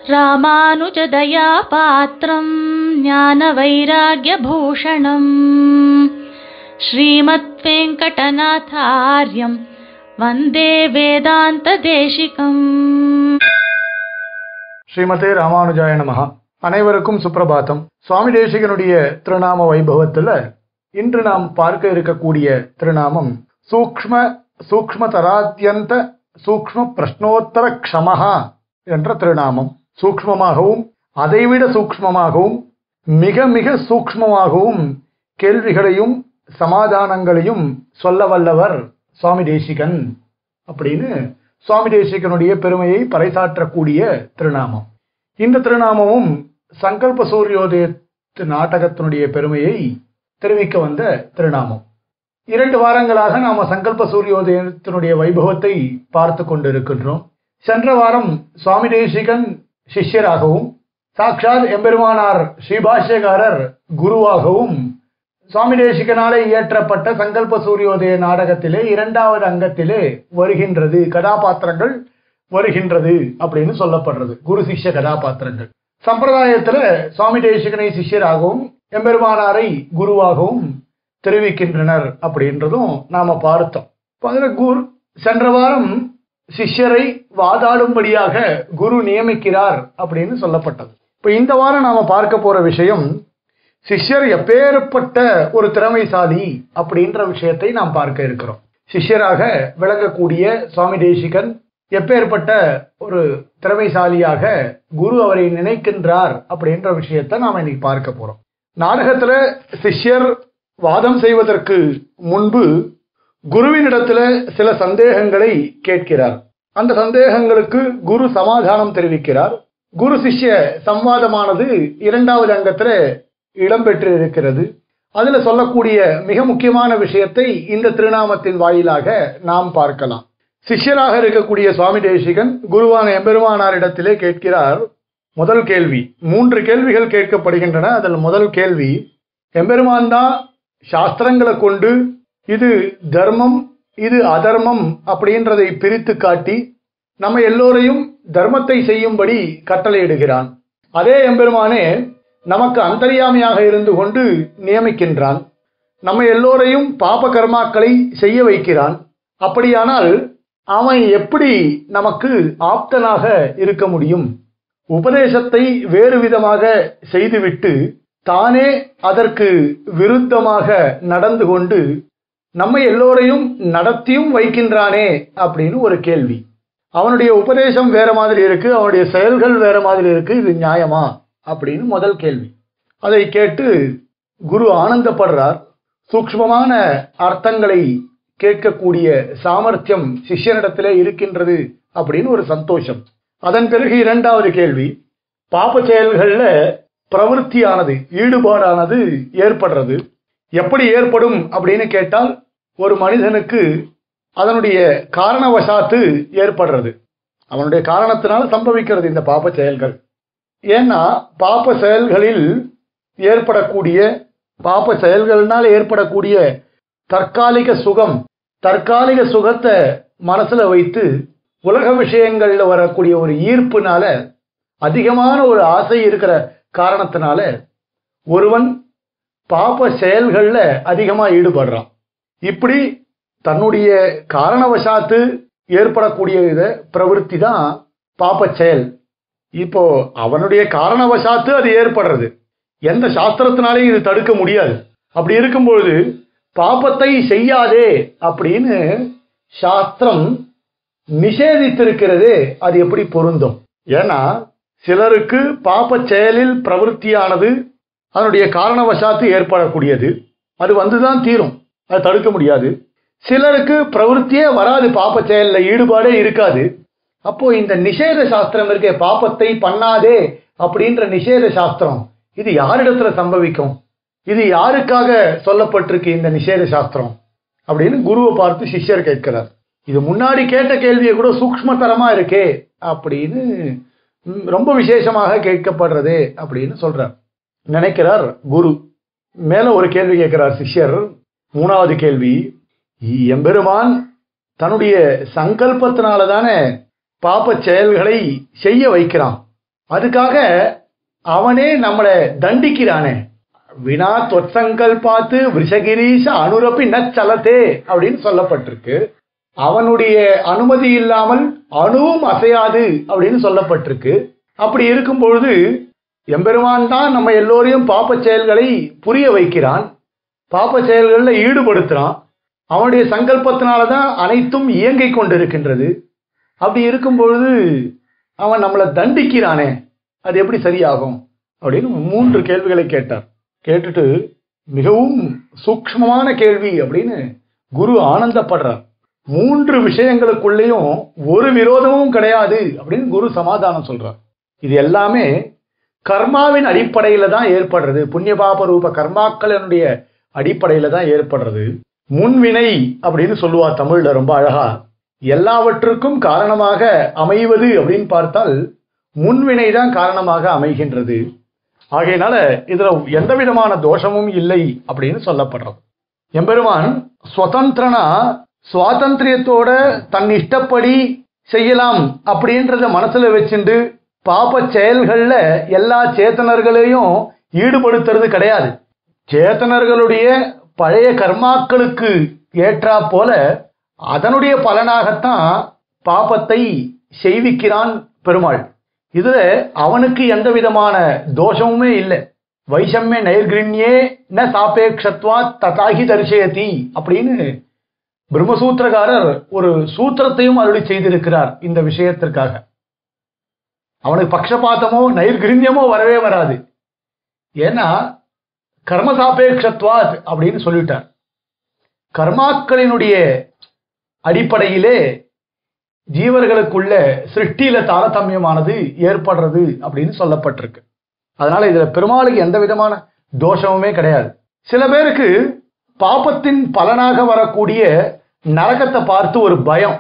रामानुजदयापात्रम् ज्ञानवैराग्यभूषणम् श्रीमद्वेङ्कटनाथार्यम् वन्दे वेदान्तदेशिकम् ஸ்ரீமதே ராமானுஜாய நமஹா அனைவருக்கும் சுப்பிரபாதம் சுவாமி தேசிகனுடைய திருநாம வைபவத்துல இன்று நாம் பார்க்க இருக்கக்கூடிய திருநாமம் சூக்ஷ்ம சூக்ஷ்மதராத்யந்த சூக்ஷ்ம பிரஷ்னோத்தர க்ஷமஹா என்ற திருநாமம் சூக்ஷ்மமாகவும் அதைவிட சூக்ஷ்மமாகவும் மிக மிக சூக்ஷ்மமாகவும் கேள்விகளையும் சமாதானங்களையும் சொல்ல வல்லவர் சுவாமி தேசிகன் அப்படின்னு சுவாமி தேசிகனுடைய பெருமையை பறைசாற்றக்கூடிய திருநாமம் இந்த திருநாமமும் சங்கல்ப சூரியோதயத்து நாடகத்தினுடைய பெருமையை தெரிவிக்க வந்த திருநாமம் இரண்டு வாரங்களாக நாம சங்கல்ப சூரியோதயத்தினுடைய வைபவத்தை பார்த்து கொண்டிருக்கின்றோம் சென்ற வாரம் சுவாமி தேசிகன் சிஷ்யராகவும் சாக்ஷாத் எம்பெருமானார் ஸ்ரீபாஷ்யகாரர் குருவாகவும் சுவாமி தேசிகனாலே இயற்றப்பட்ட சங்கல்ப சூரியோதய நாடகத்திலே இரண்டாவது அங்கத்திலே வருகின்றது கதாபாத்திரங்கள் வருகின்றது அப்படின்னு சொல்லப்படுறது குரு சிஷ்ய கதாபாத்திரங்கள் சம்பிரதாயத்துல சுவாமி தேசிகனை சிஷ்யராகவும் எம்பெருமானாரை குருவாகவும் தெரிவிக்கின்றனர் அப்படின்றதும் நாம பார்த்தோம் இப்ப அதுல குரு சென்ற வாரம் சிஷ்யரை வாதாடும்படியாக குரு நியமிக்கிறார் அப்படின்னு சொல்லப்பட்டது இப்ப இந்த வாரம் நாம பார்க்க போற விஷயம் சிஷ்யர் எப்பேற்பட்ட ஒரு திறமைசாலி அப்படின்ற விஷயத்தை நாம் பார்க்க இருக்கிறோம் சிஷ்யராக விளங்கக்கூடிய சுவாமி தேசிகன் எப்பேற்பட்ட ஒரு திறமைசாலியாக குரு அவரை நினைக்கின்றார் அப்படின்ற விஷயத்தை நாம இன்னைக்கு பார்க்க போறோம் நாடகத்துல சிஷ்யர் வாதம் செய்வதற்கு முன்பு குருவினிடத்துல சில சந்தேகங்களை கேட்கிறார் அந்த சந்தேகங்களுக்கு குரு சமாதானம் தெரிவிக்கிறார் குரு சிஷ்ய சம்வாதமானது இரண்டாவது அங்கத்துல இடம்பெற்று இருக்கிறது அதுல சொல்லக்கூடிய மிக முக்கியமான விஷயத்தை இந்த திருநாமத்தின் வாயிலாக நாம் பார்க்கலாம் சிஷ்யராக இருக்கக்கூடிய சுவாமி தேசிகன் குருவான எம்பெருமானாரிடத்திலே கேட்கிறார் முதல் கேள்வி மூன்று கேள்விகள் கேட்கப்படுகின்றன அதில் முதல் கேள்வி எம்பெருமான் தான் சாஸ்திரங்களை கொண்டு இது தர்மம் இது அதர்மம் அப்படின்றதை பிரித்து காட்டி நம்ம எல்லோரையும் தர்மத்தை செய்யும்படி கட்டளையிடுகிறான் அதே எம்பெருமானே நமக்கு அந்தரியாமையாக இருந்து கொண்டு நியமிக்கின்றான் நம்ம எல்லோரையும் பாப கர்மாக்களை செய்ய வைக்கிறான் அப்படியானால் அவன் எப்படி நமக்கு ஆப்தனாக இருக்க முடியும் உபதேசத்தை வேறு விதமாக செய்துவிட்டு தானே அதற்கு விருத்தமாக நடந்து கொண்டு நம்ம எல்லோரையும் நடத்தியும் வைக்கின்றானே அப்படின்னு ஒரு கேள்வி அவனுடைய உபதேசம் வேற மாதிரி இருக்கு அவனுடைய செயல்கள் வேற மாதிரி இருக்கு இது நியாயமா அப்படின்னு முதல் கேள்வி அதை கேட்டு குரு ஆனந்தப்படுறார் சூக்ஷ்மமான அர்த்தங்களை கேட்கக்கூடிய சாமர்த்தியம் சிஷ்யனிடத்திலே இருக்கின்றது அப்படின்னு ஒரு சந்தோஷம் அதன் பிறகு இரண்டாவது கேள்வி பாப செயல்கள்ல பிரவருத்தியானது ஈடுபாடானது ஏற்படுறது எப்படி ஏற்படும் அப்படின்னு கேட்டால் ஒரு மனிதனுக்கு அதனுடைய காரணவசாத்து ஏற்படுறது அவனுடைய காரணத்தினால சம்பவிக்கிறது இந்த பாப செயல்கள் ஏன்னா பாப செயல்களில் ஏற்படக்கூடிய பாப செயல்கள்னால் ஏற்படக்கூடிய தற்காலிக சுகம் தற்காலிக சுகத்தை மனசுல வைத்து உலக விஷயங்கள்ல வரக்கூடிய ஒரு ஈர்ப்புனால அதிகமான ஒரு ஆசை இருக்கிற காரணத்தினால ஒருவன் பாப செயல்கள்ல அதிகமா ஈடுபடுறான் இப்படி தன்னுடைய காரணவசாத்து ஏற்படக்கூடிய இத பிரவருத்தி தான் பாப செயல் இப்போ அவனுடைய காரணவசாத்து அது ஏற்படுறது எந்த சாஸ்திரத்தினாலையும் இது தடுக்க முடியாது அப்படி இருக்கும்பொழுது பாபத்தை செய்யாதே அப்படின்னு சாஸ்திரம் நிஷேதித்திருக்கிறதே அது எப்படி பொருந்தும் ஏன்னா சிலருக்கு பாப செயலில் பிரவருத்தியானது அதனுடைய காரணவசாத்து ஏற்படக்கூடியது அது வந்துதான் தீரும் அது தடுக்க முடியாது சிலருக்கு பிரவருத்தியே வராது பாப செயல்ல ஈடுபாடே இருக்காது அப்போ இந்த நிஷேத சாஸ்திரம் இருக்கே பாபத்தை பண்ணாதே அப்படின்ற நிஷேத சாஸ்திரம் இது யாரிடத்துல சம்பவிக்கும் இது யாருக்காக சொல்லப்பட்டிருக்கு இந்த நிஷேத சாஸ்திரம் அப்படின்னு குருவை பார்த்து சிஷ்யர் கேட்கிறார் இது முன்னாடி கேட்ட கேள்வியை கூட சூக்ஷ்மதரமா இருக்கே அப்படின்னு ம், ரொம்ப விசேஷமாக கேட்கப்படுறதே அப்படின்னு சொல்றார் நினைக்கிறார் குரு மேல ஒரு கேள்வி கேட்கிறார் சிஷ்யர் மூணாவது கேள்வி எம்பெருமான் தன்னுடைய சங்கல்பத்தினால தானே பாப செயல்களை செய்ய வைக்கிறான் அதுக்காக அவனே நம்மளை தண்டிக்கிறானே வினா தொற்சங்கள் பார்த்து விஷகிரீஷ அனுரப்பி நச்சலத்தே அப்படின்னு சொல்லப்பட்டிருக்கு அவனுடைய அனுமதி இல்லாமல் அணுவும் அசையாது அப்படின்னு சொல்லப்பட்டிருக்கு அப்படி இருக்கும் பொழுது எம்பெருமான் தான் நம்ம எல்லோரையும் பாப்ப செயல்களை புரிய வைக்கிறான் பாப்ப செயல்களில் ஈடுபடுத்துறான் அவனுடைய சங்கல்பத்தினால தான் அனைத்தும் இயங்கிக் கொண்டிருக்கின்றது அப்படி இருக்கும் பொழுது அவன் நம்மளை தண்டிக்கிறானே அது எப்படி சரியாகும் அப்படின்னு மூன்று கேள்விகளை கேட்டார் கேட்டுட்டு மிகவும் சூக்ஷ்மமான கேள்வி அப்படின்னு குரு ஆனந்தப்படுறார் மூன்று விஷயங்களுக்குள்ளேயும் ஒரு விரோதமும் கிடையாது அப்படின்னு குரு சமாதானம் சொல்றார் இது எல்லாமே கர்மாவின் அடிப்படையில தான் ஏற்படுறது புண்ணிய பாப ரூப கர்மாக்களினுடைய அடிப்படையில தான் ஏற்படுறது முன்வினை அப்படின்னு சொல்லுவா தமிழ்ல ரொம்ப அழகா எல்லாவற்றுக்கும் காரணமாக அமைவது அப்படின்னு பார்த்தால் முன்வினை தான் காரணமாக அமைகின்றது ஆகையினால இதுல எந்த விதமான தோஷமும் இல்லை அப்படின்னு சொல்லப்படுறது எம்பெருமான் சுதந்திரனா சுவாதந்திரியத்தோட தன் இஷ்டப்படி செய்யலாம் அப்படின்றத மனசுல வச்சுண்டு பாப செயல்கள்ல எல்லா சேத்தனர்களையும் ஈடுபடுத்துறது கிடையாது சேத்தனர்களுடைய பழைய கர்மாக்களுக்கு ஏற்றா போல அதனுடைய பலனாகத்தான் பாபத்தை செய்விக்கிறான் பெருமாள் இதுல அவனுக்கு எந்த விதமான தோஷமுமே இல்லை வைஷம்ய நைர்கிருண்யே ந சாபேக்ஷத்வா ததாகி தரிசயதி அப்படின்னு பிரம்மசூத்திரகாரர் ஒரு சூத்திரத்தையும் அருளி செய்திருக்கிறார் இந்த விஷயத்திற்காக அவனுக்கு பக்ஷபாத்தமோ நைர்கிருண்யமோ வரவே வராது ஏன்னா கர்மசாபேக்ஷத்வாத் அப்படின்னு சொல்லிட்டார் கர்மாக்களினுடைய அடிப்படையிலே ஜீவர்களுக்குள்ள சிருஷ்டியில தாரதமியமானது ஏற்படுறது அப்படின்னு சொல்லப்பட்டிருக்கு அதனால இதுல பெருமாளுக்கு எந்த விதமான தோஷமுமே கிடையாது சில பேருக்கு பாப்பத்தின் பலனாக வரக்கூடிய நரகத்தை பார்த்து ஒரு பயம்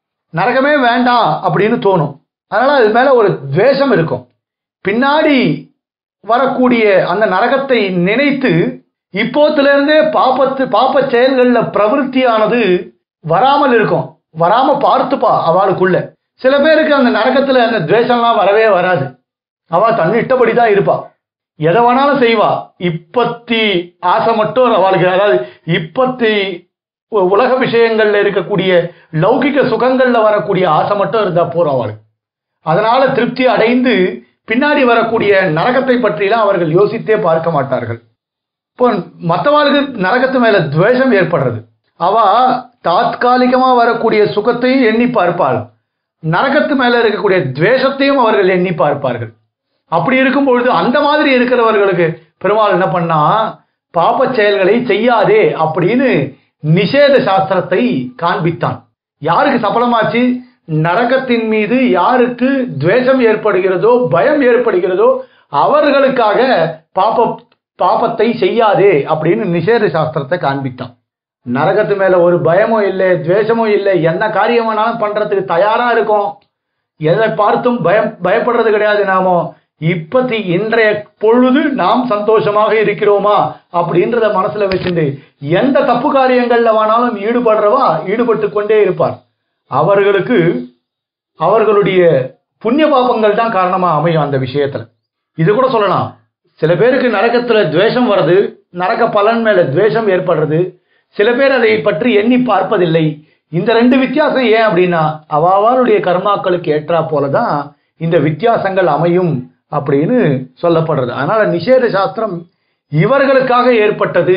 நரகமே வேண்டாம் அப்படின்னு தோணும் அதனால அது மேல ஒரு துவேஷம் இருக்கும் பின்னாடி வரக்கூடிய அந்த நரகத்தை நினைத்து இப்போத்துல இருந்தே பாப்பத்து பாப்ப செயல்கள்ல பிரவருத்தியானது வராமல் இருக்கும் வராம பார்த்துப்பா அவளுக்குள்ள சில பேருக்கு அந்த நரகத்துல அந்த துவேஷம்லாம் வரவே வராது அவ தன் இஷ்டப்படி தான் இருப்பா எதை வேணாலும் செய்வா இப்பத்தி ஆசை மட்டும் அவளுக்கு அதாவது இப்பத்தி உ- உலக விஷயங்கள்ல இருக்கக்கூடிய லௌகிக சுகங்கள்ல வரக்கூடிய ஆசை மட்டும் இருந்தா போறோம் அவளுக்கு அதனால திருப்தி அடைந்து பின்னாடி வரக்கூடிய நரகத்தை பற்றிலாம் அவர்கள் யோசித்தே பார்க்க மாட்டார்கள் இப்போ மற்றவாளுக்கு நரகத்து மேல துவேஷம் ஏற்படுறது அவ தாத்காலிகமா வரக்கூடிய சுகத்தையும் எண்ணி பார்ப்பாள் நரகத்து மேல இருக்கக்கூடிய துவேஷத்தையும் அவர்கள் எண்ணி பார்ப்பார்கள் அப்படி இருக்கும் பொழுது அந்த மாதிரி இருக்கிறவர்களுக்கு பெருமாள் என்ன பண்ணா பாப செயல்களை செய்யாதே அப்படின்னு நிஷேத சாஸ்திரத்தை காண்பித்தான் யாருக்கு சபலமாச்சு நரகத்தின் மீது யாருக்கு துவேஷம் ஏற்படுகிறதோ பயம் ஏற்படுகிறதோ அவர்களுக்காக பாப பாபத்தை செய்யாதே அப்படின்னு நிஷேத சாஸ்திரத்தை காண்பித்தான் நரகத்து மேல ஒரு பயமும் இல்லை துவேஷமும் இல்லை என்ன காரியம் வேணாலும் பண்றதுக்கு தயாரா இருக்கும் எதை பார்த்தும் பயம் பயப்படுறது கிடையாது நாமோ இப்பத்தி இன்றைய பொழுது நாம் சந்தோஷமாக இருக்கிறோமா அப்படின்றத மனசுல வச்சுட்டு எந்த தப்பு காரியங்கள்ல வேணாலும் ஈடுபடுறவா ஈடுபட்டு கொண்டே இருப்பார் அவர்களுக்கு அவர்களுடைய புண்ணிய பாபங்கள் தான் காரணமா அமையும் அந்த விஷயத்துல இது கூட சொல்லலாம் சில பேருக்கு நரகத்துல துவேஷம் வருது நரக பலன் மேல துவேஷம் ஏற்படுறது சில பேர் அதை பற்றி எண்ணி பார்ப்பதில்லை இந்த ரெண்டு வித்தியாசம் ஏன் அப்படின்னா அவாவாளுடைய கர்மாக்களுக்கு ஏற்றா போலதான் இந்த வித்தியாசங்கள் அமையும் அப்படின்னு சொல்லப்படுறது அதனால நிஷேத சாஸ்திரம் இவர்களுக்காக ஏற்பட்டது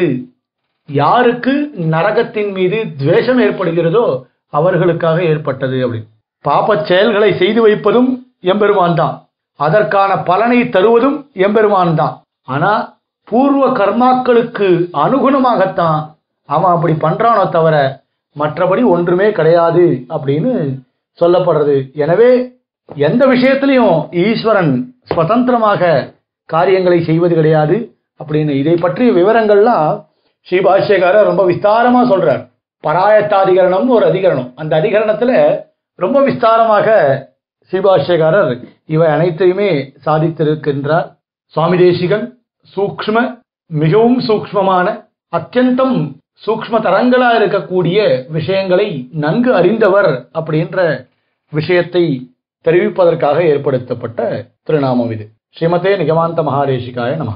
யாருக்கு நரகத்தின் மீது துவேஷம் ஏற்படுகிறதோ அவர்களுக்காக ஏற்பட்டது அப்படின்னு பாப்பச் செயல்களை செய்து வைப்பதும் எம்பெருமான் தான் அதற்கான பலனை தருவதும் எம்பெருமான் தான் ஆனா பூர்வ கர்மாக்களுக்கு அனுகுணமாகத்தான் அவன் அப்படி பண்றானோ தவிர மற்றபடி ஒன்றுமே கிடையாது அப்படின்னு சொல்லப்படுறது எனவே எந்த விஷயத்திலையும் ஈஸ்வரன் சுதந்திரமாக காரியங்களை செய்வது கிடையாது அப்படின்னு இதை பற்றிய விவரங்கள்லாம் ஸ்ரீ பாஷ்யக்காரர் ரொம்ப விஸ்தாரமா சொல்றார் பராயத்தாதிகரணம்னு ஒரு அதிகரணம் அந்த அதிகரணத்துல ரொம்ப விஸ்தாரமாக ஸ்ரீபாஷ்யக்காரர் இவை அனைத்தையுமே சாதித்திருக்கின்றார் சுவாமி தேசிகன் சூக்ஷ்ம மிகவும் சூக்ஷ்மமான அத்தியந்தம் சூக்ஷ்ம தரங்களா இருக்கக்கூடிய விஷயங்களை நன்கு அறிந்தவர் அப்படின்ற விஷயத்தை தெரிவிப்பதற்காக ஏற்படுத்தப்பட்ட திருநாமம் இது ஸ்ரீமதே நிகமாந்த மகாதேசிகாய நமஹ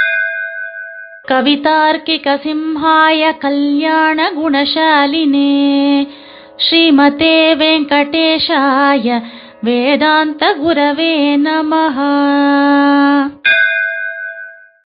कवितार्किकसिंहाय कल्याणगुणशालिने श्रीमते वेङ्कटेशाय वेदान्तगुरवे नमः